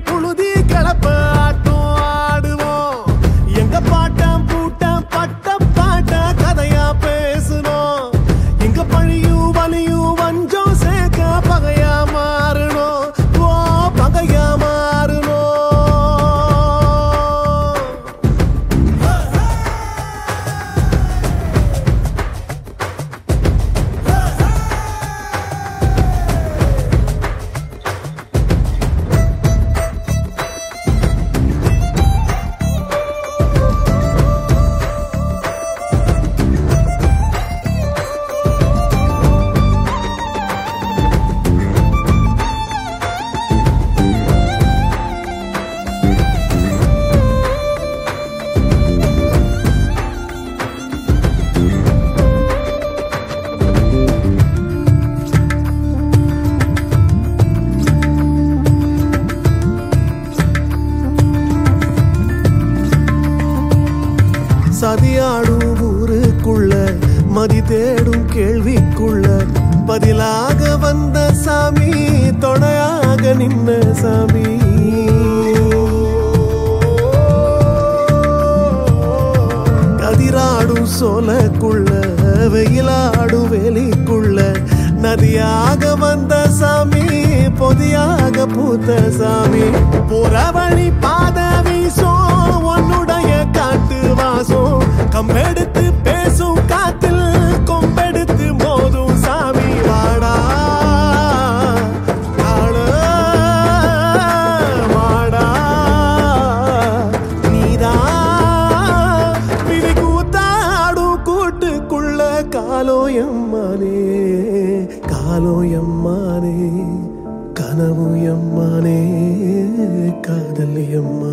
புழுதி கிளப்ப ஆட்டம் ஆடுவோம் எங்க பாட்டம் பூட்டம் பட்ட பாட்ட கதையா பேசணும் எங்க பழியும் வலியும் வஞ்சம் சேர்க்க பகையா மாறணும் ஓ பகையா மாறணும் சதியாடும் ஊருக்குள்ள மதி தேடும் கேள்விக்குள்ள பதிலாக வந்த சாமி தொடையாக நின்ன சாமி கதிராடும் சோலக்குள்ள வெயிலாடும் வேலிக்குள்ள நதியாக வந்த சாமி பொதியாக பூத்த சாமி போற வழி பாத வீசும் உன்னுடைய காட்டு வாசம் கம்பெடுத்து பேசும் காத்தில் கொம்பெடுத்து மோதும் சாமி வாடா காண வாடா நீதா விழி கூத்தாடும் கூட்டுக்குள்ள காலோயம்மானே காலோயம்மானே கனவு எம்மானே காதல் எம்மா